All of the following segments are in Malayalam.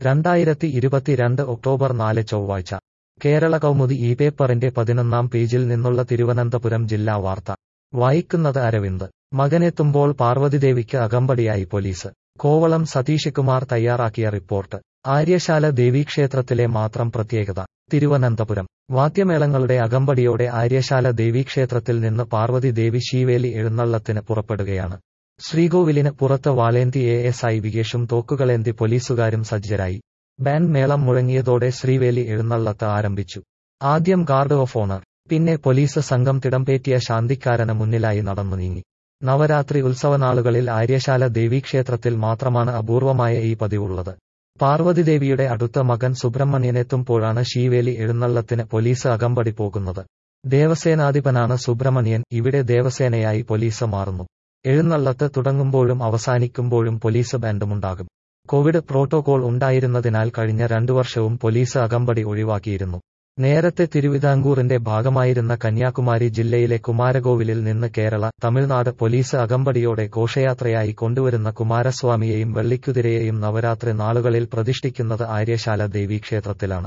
രണ്ടായിരത്തി ഇരുപത്തിരണ്ട് ഒക്ടോബർ നാല് ചൊവ്വാഴ്ച കേരള കൗമുദി ഈ പേപ്പറിന്റെ പതിനൊന്നാം പേജിൽ നിന്നുള്ള തിരുവനന്തപുരം ജില്ലാ വാർത്ത വായിക്കുന്നത് അരവിന്ദ് മകനെത്തുമ്പോൾ പാർവതിദേവിക്ക് അകമ്പടിയായി പോലീസ് കോവളം സതീഷ് കുമാർ തയ്യാറാക്കിയ റിപ്പോർട്ട് ആര്യശാല ദേവീക്ഷേത്രത്തിലെ മാത്രം പ്രത്യേകത തിരുവനന്തപുരം വാദ്യമേളങ്ങളുടെ അകമ്പടിയോടെ ആര്യശാല ദേവീക്ഷേത്രത്തിൽ നിന്ന് പാർവതി ദേവി ശീവേലി എഴുന്നള്ളത്തിന് പുറപ്പെടുകയാണ് ശ്രീകോവിലിന് പുറത്ത് വാളേന്തി എ എസ് ഐ വികേഷും തോക്കുകളേന്തി പോലീസുകാരും സജ്ജരായി ബാൻഡ് മേളം മുഴങ്ങിയതോടെ ശ്രീവേലി എഴുന്നള്ളത്ത് ആരംഭിച്ചു ആദ്യം ഗാർഡ് ഓഫ് ഓണർ പിന്നെ പോലീസ് സംഘം തിടംപേറ്റിയ ശാന്തിക്കാരന് മുന്നിലായി നടന്നു നീങ്ങി നവരാത്രി ഉത്സവനാളുകളിൽ ആര്യശാല ദേവീക്ഷേത്രത്തിൽ മാത്രമാണ് അപൂർവമായ ഈ പതിവുള്ളത് പാർവതിദേവിയുടെ അടുത്ത മകൻ സുബ്രഹ്മണ്യനെത്തുമ്പോഴാണ് ശീവേലി എഴുന്നള്ളത്തിന് പോലീസ് അകമ്പടി പോകുന്നത് ദേവസേനാധിപനാണ് സുബ്രഹ്മണ്യൻ ഇവിടെ ദേവസേനയായി പോലീസ് മാറുന്നു എഴുന്നള്ളത്ത് തുടങ്ങുമ്പോഴും അവസാനിക്കുമ്പോഴും പോലീസ് ബാൻഡുമുണ്ടാകും കോവിഡ് പ്രോട്ടോകോൾ ഉണ്ടായിരുന്നതിനാൽ കഴിഞ്ഞ രണ്ടു വർഷവും പോലീസ് അകമ്പടി ഒഴിവാക്കിയിരുന്നു നേരത്തെ തിരുവിതാംകൂറിന്റെ ഭാഗമായിരുന്ന കന്യാകുമാരി ജില്ലയിലെ കുമാരകോവിലിൽ നിന്ന് കേരള തമിഴ്നാട് പോലീസ് അകമ്പടിയോടെ ഘോഷയാത്രയായി കൊണ്ടുവരുന്ന കുമാരസ്വാമിയെയും വെള്ളിക്കുതിരയെയും നവരാത്രി നാളുകളിൽ പ്രതിഷ്ഠിക്കുന്നത് ആര്യശാല ദേവീക്ഷേത്രത്തിലാണ്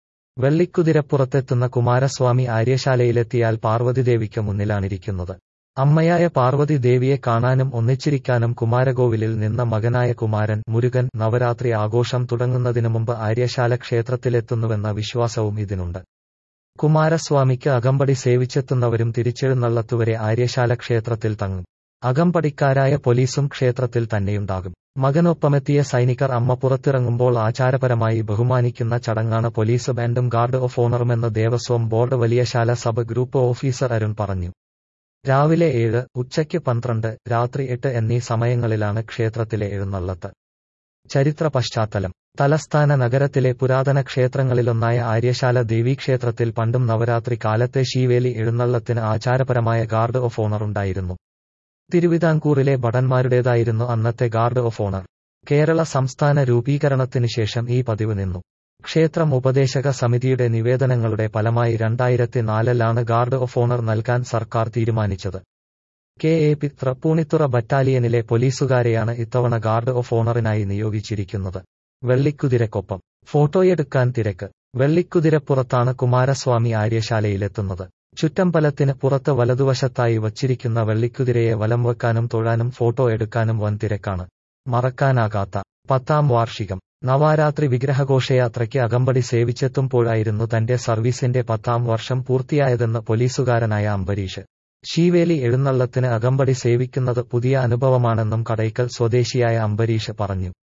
വെള്ളിക്കുതിരപ്പുറത്തെത്തുന്ന കുമാരസ്വാമി ആര്യശാലയിലെത്തിയാൽ പാർവതിദേവിക്ക് മുന്നിലാണിരിക്കുന്നത് അമ്മയായ പാർവതി ദേവിയെ കാണാനും ഒന്നിച്ചിരിക്കാനും കുമാരകോവിലിൽ നിന്ന് മകനായ കുമാരൻ മുരുകൻ നവരാത്രി ആഘോഷം തുടങ്ങുന്നതിനു മുമ്പ് ആര്യശാല ക്ഷേത്രത്തിലെത്തുന്നുവെന്ന വിശ്വാസവും ഇതിനുണ്ട് കുമാരസ്വാമിക്ക് അകമ്പടി സേവിച്ചെത്തുന്നവരും തിരിച്ചെഴുന്നള്ളത്തുവരെ ആര്യശാല ക്ഷേത്രത്തിൽ തങ്ങും അകമ്പടിക്കാരായ പോലീസും ക്ഷേത്രത്തിൽ തന്നെയുണ്ടാകും മകനൊപ്പമെത്തിയ സൈനികർ അമ്മ പുറത്തിറങ്ങുമ്പോൾ ആചാരപരമായി ബഹുമാനിക്കുന്ന ചടങ്ങാണ് പോലീസ് ബാൻഡും ഗാർഡ് ഓഫ് ഓണറുമെന്ന് Devaswom board Valiyasala sub group officer Arun പറഞ്ഞു രാവിലെ ഏഴ് ഉച്ചയ്ക്ക് പന്ത്രണ്ട് രാത്രി എട്ട് എന്നീ സമയങ്ങളിലാണ് ക്ഷേത്രത്തിലെ എഴുന്നള്ളത്ത് ചരിത്ര പശ്ചാത്തലം തലസ്ഥാന നഗരത്തിലെ പുരാതന ക്ഷേത്രങ്ങളിലൊന്നായ ആര്യശാല ദേവീക്ഷേത്രത്തിൽ പണ്ടും നവരാത്രി കാലത്തെ ശീവേലി എഴുന്നള്ളത്തിന് ആചാരപരമായ ഗാർഡ് ഓഫ് ഓണർ ഉണ്ടായിരുന്നു തിരുവിതാംകൂറിലെ ഭടന്മാരുടേതായിരുന്നു അന്നത്തെ ഗാർഡ് ഓഫ് ഓണർ കേരള സംസ്ഥാന രൂപീകരണത്തിനു ശേഷം ഈ പതിവ് നിന്നു ക്ഷേത്രം ഉപദേശക സമിതിയുടെ നിവേദനങ്ങളുടെ ഫലമായി രണ്ടായിരത്തി നാലിലാണ് ഗാർഡ് ഓഫ് ഓണർ നൽകാൻ സർക്കാർ തീരുമാനിച്ചത് കെ എ പി തൃപ്പൂണിത്തുറ ബറ്റാലിയനിലെ പോലീസുകാരെയാണ് ഇത്തവണ ഗാർഡ് ഓഫ് ഓണറിനായി നിയോഗിച്ചിരിക്കുന്നത് വെള്ളിക്കുതിരക്കൊപ്പം ഫോട്ടോയെടുക്കാൻ തിരക്ക് വെള്ളിക്കുതിരപ്പുറത്താണ് കുമാരസ്വാമി ആര്യശാലയിലെത്തുന്നത് ചുറ്റമ്പലത്തിന് പുറത്ത് വലതുവശത്തായി വച്ചിരിക്കുന്ന വെള്ളിക്കുതിരയെ വലം വെക്കാനും തൊഴാനും ഫോട്ടോ എടുക്കാനും വൻ തിരക്കാണ് മറക്കാനാകാത്ത പത്താം വാർഷികം നവാരാത്രി വിഗ്രഹഘോഷയാത്രയ്ക്ക് അകമ്പടി സേവിച്ചെത്തുമ്പോഴായിരുന്നു തന്റെ സർവീസിന്റെ പത്താം വർഷം പൂർത്തിയായതെന്ന് പോലീസുകാരനായ അംബരീഷ് ശീവേലി എഴുന്നള്ളത്തിന് അകമ്പടി സേവിക്കുന്നത് പുതിയ അനുഭവമാണെന്നും കടയ്ക്കൽ സ്വദേശിയായ അംബരീഷ് പറഞ്ഞു